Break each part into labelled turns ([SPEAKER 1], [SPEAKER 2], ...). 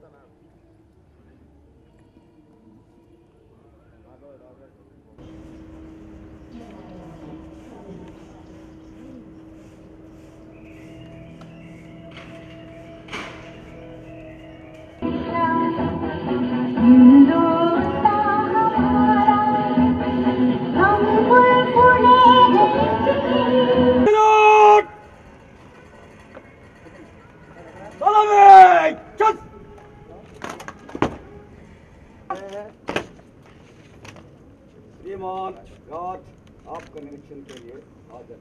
[SPEAKER 1] श्रीमान राज आपका निरीक्षण के लिए हाजिर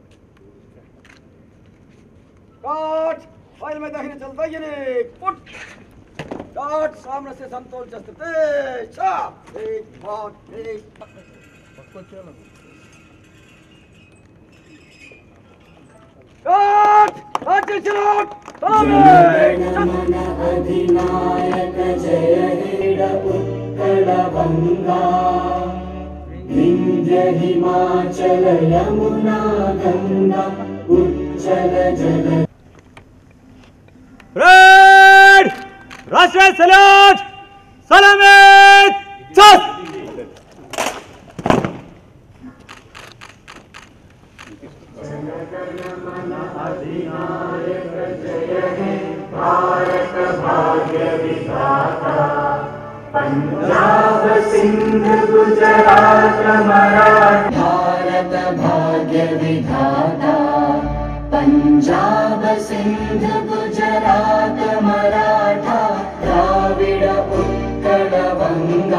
[SPEAKER 1] काट फाइल में दाहिने चलता ये नहीं पुट काट सामने से समतोल चलते चाप एक बात एक काट आगे चलो
[SPEAKER 2] मन अधिनायक जय हेड उत्कलबङ्गा विन्ध्य हिमाचल यमुना गङ्गा उच्चल जल
[SPEAKER 3] रेड राष्ट्रीय सलाद सलामत चल
[SPEAKER 2] भारत भाग्य विधाता पञ्जाब सिन्ध गुजरात मराठा द्राविड उत्कल बङ्गा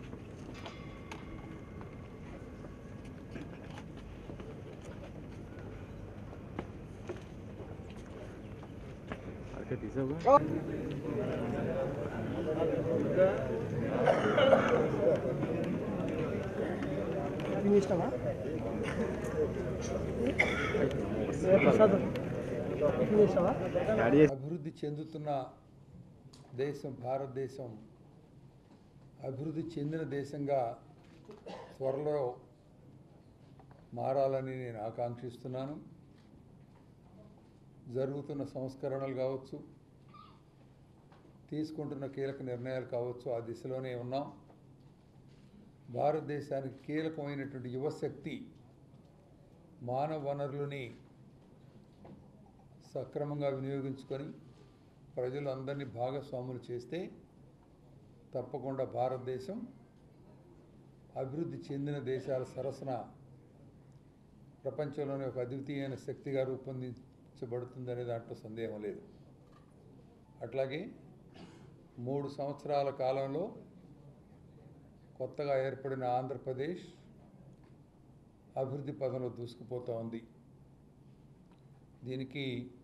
[SPEAKER 4] అభివృద్ధి చెందుతున్న దేశం భారతదేశం అభివృద్ధి చెందిన దేశంగా త్వరలో మారాలని నేను ఆకాంక్షిస్తున్నాను జరుగుతున్న సంస్కరణలు కావచ్చు తీసుకుంటున్న కీలక నిర్ణయాలు కావచ్చు ఆ దిశలోనే ఉన్నాం భారతదేశానికి కీలకమైనటువంటి యువశక్తి మానవ వనరులని సక్రమంగా వినియోగించుకొని ప్రజలందరినీ భాగస్వాములు చేస్తే తప్పకుండా భారతదేశం అభివృద్ధి చెందిన దేశాల సరసన ప్రపంచంలోనే ఒక అద్వితీయమైన శక్తిగా రూపొందించబడుతుందనే దాంట్లో సందేహం లేదు అట్లాగే మూడు సంవత్సరాల కాలంలో కొత్తగా ఏర్పడిన ఆంధ్రప్రదేశ్ అభివృద్ధి పదంలో దూసుకుపోతూ ఉంది దీనికి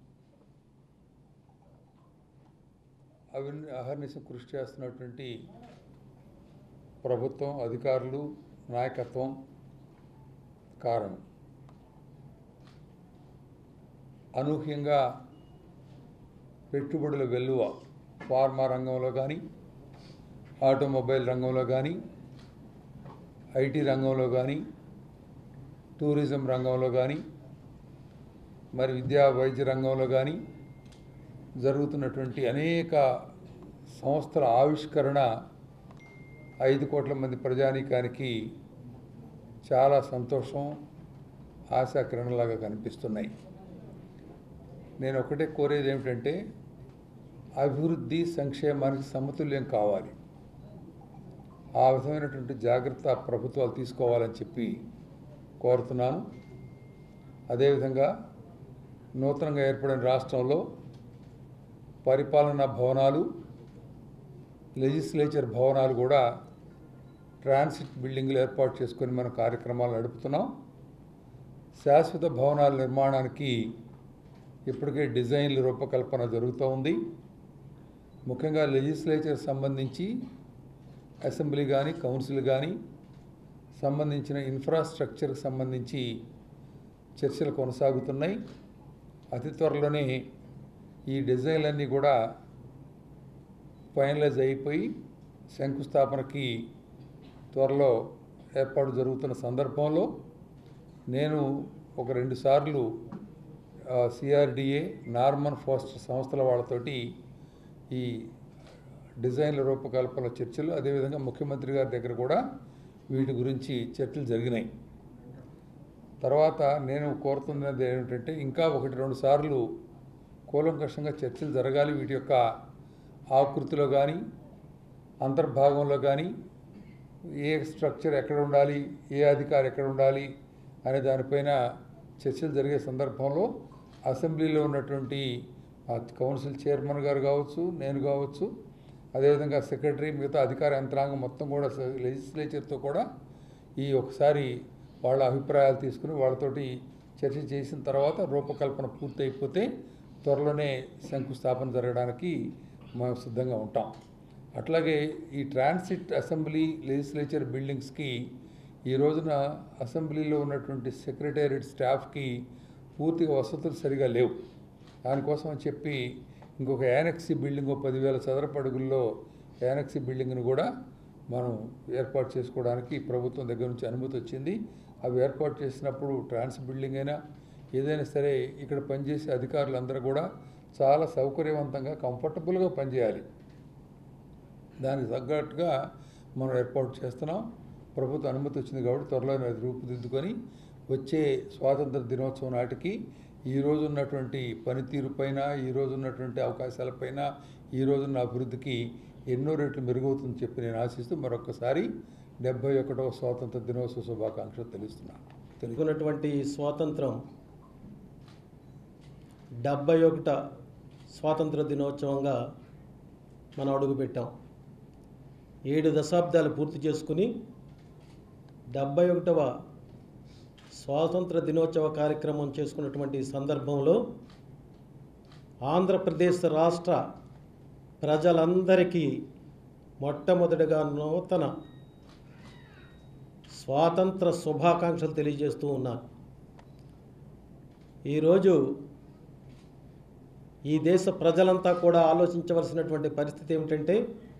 [SPEAKER 4] అవి అహర్నిశం కృషి చేస్తున్నటువంటి ప్రభుత్వం అధికారులు నాయకత్వం కారణం అనూహ్యంగా పెట్టుబడుల వెల్లువ ఫార్మా రంగంలో కానీ ఆటోమొబైల్ రంగంలో కానీ ఐటీ రంగంలో కానీ టూరిజం రంగంలో కానీ మరి విద్యా వైద్య రంగంలో కానీ జరుగుతున్నటువంటి అనేక సంస్థల ఆవిష్కరణ ఐదు కోట్ల మంది ప్రజానీకానికి చాలా సంతోషం ఆశాకిరణలాగా కనిపిస్తున్నాయి నేను ఒకటే కోరేది ఏమిటంటే అభివృద్ధి సంక్షేమానికి సమతుల్యం కావాలి ఆ విధమైనటువంటి జాగ్రత్త ప్రభుత్వాలు తీసుకోవాలని చెప్పి కోరుతున్నాను అదేవిధంగా నూతనంగా ఏర్పడిన రాష్ట్రంలో పరిపాలనా భవనాలు లెజిస్లేచర్ భవనాలు కూడా ట్రాన్సిట్ బిల్డింగ్లు ఏర్పాటు చేసుకొని మనం కార్యక్రమాలు నడుపుతున్నాం శాశ్వత భవనాల నిర్మాణానికి ఇప్పటికే డిజైన్ల రూపకల్పన జరుగుతూ ఉంది ముఖ్యంగా లెజిస్లేచర్ సంబంధించి అసెంబ్లీ కానీ కౌన్సిల్ కానీ సంబంధించిన ఇన్ఫ్రాస్ట్రక్చర్కి సంబంధించి చర్చలు కొనసాగుతున్నాయి అతి త్వరలోనే ఈ డిజైన్లన్నీ కూడా ఫైనలైజ్ అయిపోయి శంకుస్థాపనకి త్వరలో ఏర్పాటు జరుగుతున్న సందర్భంలో నేను ఒక రెండు సార్లు సిఆర్డిఏ నార్మన్ ఫాస్టర్ సంస్థల వాళ్ళతోటి ఈ డిజైన్ల రూపకల్పన చర్చలు అదేవిధంగా ముఖ్యమంత్రి గారి దగ్గర కూడా వీటి గురించి చర్చలు జరిగినాయి తర్వాత నేను కోరుతున్నది ఏమిటంటే ఇంకా ఒకటి రెండు సార్లు కూలంకషంగా చర్చలు జరగాలి వీటి యొక్క ఆకృతిలో కానీ అంతర్భాగంలో కానీ ఏ స్ట్రక్చర్ ఎక్కడ ఉండాలి ఏ అధికారి ఎక్కడ ఉండాలి అనే దానిపైన చర్చలు జరిగే సందర్భంలో అసెంబ్లీలో ఉన్నటువంటి ఆ కౌన్సిల్ చైర్మన్ గారు కావచ్చు నేను కావచ్చు అదేవిధంగా సెక్రటరీ మిగతా అధికార యంత్రాంగం మొత్తం కూడా లెజిస్లేచర్తో కూడా ఈ ఒకసారి వాళ్ళ అభిప్రాయాలు తీసుకుని వాళ్ళతోటి చర్చ చేసిన తర్వాత రూపకల్పన పూర్తయిపోతే త్వరలోనే శంకుస్థాపన జరగడానికి మేము సిద్ధంగా ఉంటాం అట్లాగే ఈ ట్రాన్సిట్ అసెంబ్లీ లెజిస్లేచర్ బిల్డింగ్స్కి ఈ రోజున అసెంబ్లీలో ఉన్నటువంటి సెక్రటేరియట్ స్టాఫ్కి పూర్తిగా వసతులు సరిగా లేవు దానికోసం అని చెప్పి ఇంకొక యానెక్సీ బిల్డింగ్ ఓ పదివేల చదరపు అడుగుల్లో యానెక్సీ బిల్డింగ్ను కూడా మనం ఏర్పాటు చేసుకోవడానికి ప్రభుత్వం దగ్గర నుంచి అనుమతి వచ్చింది అవి ఏర్పాటు చేసినప్పుడు ట్రాన్స్ బిల్డింగ్ అయినా ఏదైనా సరే ఇక్కడ పనిచేసే అధికారులందరూ కూడా చాలా సౌకర్యవంతంగా కంఫర్టబుల్గా పనిచేయాలి దానికి తగ్గట్టుగా మనం ఏర్పాటు చేస్తున్నాం ప్రభుత్వ అనుమతి వచ్చింది కాబట్టి త్వరలోనే అది రూపుదిద్దుకొని వచ్చే స్వాతంత్ర దినోత్సవం నాటికి ఈ రోజు ఉన్నటువంటి పనితీరు పైన ఈ రోజు ఉన్నటువంటి అవకాశాలపైన ఈ రోజున్న అభివృద్ధికి ఎన్నో రెట్లు మెరుగవుతుందని చెప్పి నేను ఆశిస్తూ మరొకసారి డెబ్బై ఒకటవ స్వాతంత్ర దినోత్సవ శుభాకాంక్షలు తెలుస్తున్నాను తెలుగు
[SPEAKER 5] తెలుగున్నటువంటి స్వాతంత్రం డెబ్బై ఒకట స్వాతంత్ర దినోత్సవంగా మనం అడుగుపెట్టాం ఏడు దశాబ్దాలు పూర్తి చేసుకుని డెబ్బై ఒకటవ స్వాతంత్ర దినోత్సవ కార్యక్రమం చేసుకున్నటువంటి సందర్భంలో ఆంధ్రప్రదేశ్ రాష్ట్ర ప్రజలందరికీ మొట్టమొదటిగా నూతన స్వాతంత్ర శుభాకాంక్షలు తెలియజేస్తూ ఉన్నాను ఈరోజు ఈ దేశ ప్రజలంతా కూడా ఆలోచించవలసినటువంటి పరిస్థితి ఏమిటంటే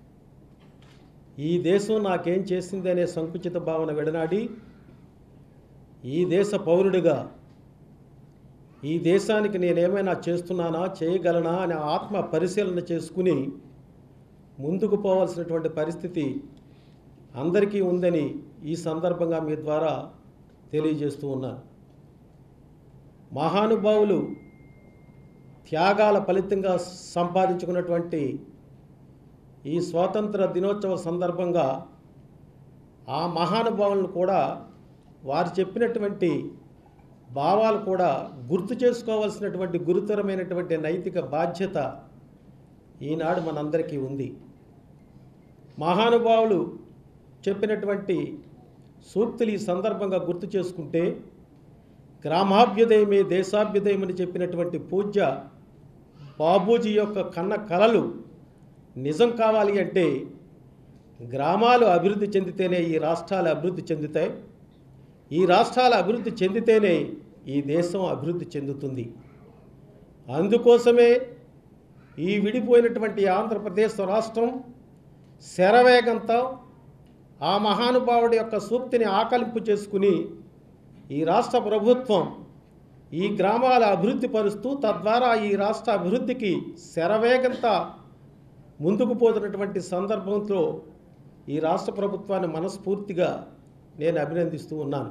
[SPEAKER 5] ఈ దేశం నాకేం చేసింది అనే సంకుచిత భావన విడనాడి ఈ దేశ పౌరుడిగా ఈ దేశానికి నేనేమైనా చేస్తున్నానా చేయగలనా అనే ఆత్మ పరిశీలన చేసుకుని ముందుకు పోవాల్సినటువంటి పరిస్థితి అందరికీ ఉందని ఈ సందర్భంగా మీ ద్వారా తెలియజేస్తూ ఉన్నాను మహానుభావులు త్యాగాల ఫలితంగా సంపాదించుకున్నటువంటి ఈ స్వాతంత్ర దినోత్సవ సందర్భంగా ఆ మహానుభావులను కూడా వారు చెప్పినటువంటి భావాలు కూడా గుర్తు చేసుకోవాల్సినటువంటి గురుతరమైనటువంటి నైతిక బాధ్యత ఈనాడు మనందరికీ ఉంది మహానుభావులు చెప్పినటువంటి సూక్తులు ఈ సందర్భంగా గుర్తు చేసుకుంటే గ్రామాభ్యుదయమే దేశాభ్యుదయం అని చెప్పినటువంటి పూజ్య బాబూజీ యొక్క కన్న కలలు నిజం కావాలి అంటే గ్రామాలు అభివృద్ధి చెందితేనే ఈ రాష్ట్రాలు అభివృద్ధి చెందుతాయి ఈ రాష్ట్రాలు అభివృద్ధి చెందితేనే ఈ దేశం అభివృద్ధి చెందుతుంది అందుకోసమే ఈ విడిపోయినటువంటి ఆంధ్రప్రదేశ్ రాష్ట్రం శరవేగంతో ఆ మహానుభావుడి యొక్క సూక్తిని ఆకలింపు చేసుకుని ఈ రాష్ట్ర ప్రభుత్వం ఈ గ్రామాల అభివృద్ధి పరుస్తూ తద్వారా ఈ రాష్ట్ర అభివృద్ధికి శరవేగంతో ముందుకు పోతున్నటువంటి సందర్భంతో ఈ రాష్ట్ర ప్రభుత్వాన్ని మనస్ఫూర్తిగా నేను అభినందిస్తూ ఉన్నాను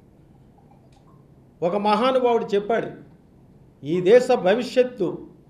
[SPEAKER 5] ఒక మహానుభావుడు చెప్పాడు ఈ దేశ భవిష్యత్తు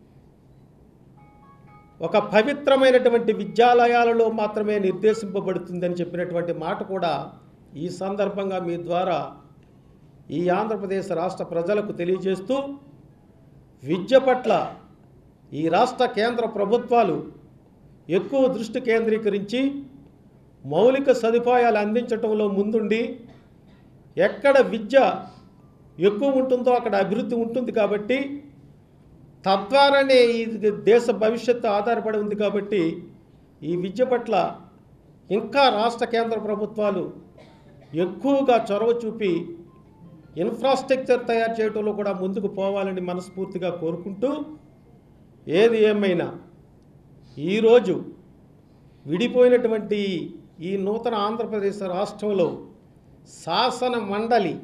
[SPEAKER 5] ఒక పవిత్రమైనటువంటి విద్యాలయాలలో మాత్రమే నిర్దేశింపబడుతుందని చెప్పినటువంటి మాట కూడా ఈ సందర్భంగా మీ ద్వారా ఈ ఆంధ్రప్రదేశ్ రాష్ట్ర ప్రజలకు తెలియజేస్తూ విద్య పట్ల ఈ రాష్ట్ర కేంద్ర ప్రభుత్వాలు ఎక్కువ దృష్టి కేంద్రీకరించి మౌలిక సదుపాయాలు అందించటంలో ముందుండి ఎక్కడ విద్య ఎక్కువ ఉంటుందో అక్కడ అభివృద్ధి ఉంటుంది కాబట్టి తద్వారానే ఈ దేశ భవిష్యత్తు ఆధారపడి ఉంది కాబట్టి ఈ విద్య పట్ల ఇంకా రాష్ట్ర కేంద్ర ప్రభుత్వాలు ఎక్కువగా చొరవ చూపి ఇన్ఫ్రాస్ట్రక్చర్ తయారు చేయడంలో కూడా ముందుకు పోవాలని మనస్ఫూర్తిగా కోరుకుంటూ ఏది ఏమైనా ఈరోజు విడిపోయినటువంటి ఈ నూతన ఆంధ్రప్రదేశ్ రాష్ట్రంలో శాసన మండలి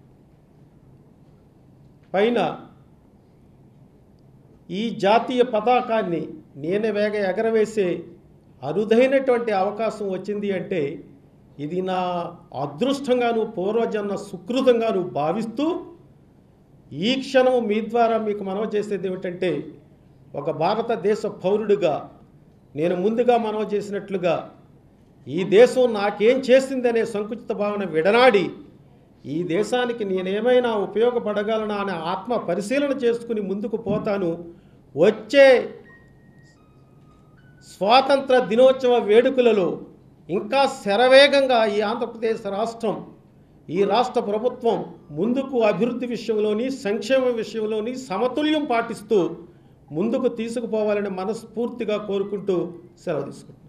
[SPEAKER 5] పైన ఈ జాతీయ పతాకాన్ని నేనే వేగ ఎగరవేసే అరుదైనటువంటి అవకాశం వచ్చింది అంటే ఇది నా అదృష్టంగాను పూర్వజన్మ సుకృతంగాను భావిస్తూ ఈ క్షణం మీ ద్వారా మీకు మనవ చేసేది ఏమిటంటే ఒక భారతదేశ పౌరుడిగా నేను ముందుగా మనవ చేసినట్లుగా ఈ దేశం నాకేం చేసిందనే సంకుచిత భావన విడనాడి ఈ దేశానికి నేనేమైనా ఉపయోగపడగలనా అనే ఆత్మ పరిశీలన చేసుకుని ముందుకు పోతాను వచ్చే స్వాతంత్ర దినోత్సవ వేడుకలలో ఇంకా శరవేగంగా ఈ ఆంధ్రప్రదేశ్ రాష్ట్రం ఈ రాష్ట్ర ప్రభుత్వం ముందుకు అభివృద్ధి విషయంలోని సంక్షేమ విషయంలోని సమతుల్యం పాటిస్తూ ముందుకు తీసుకుపోవాలని మనస్ఫూర్తిగా కోరుకుంటూ సెలవు తీసుకుంటాం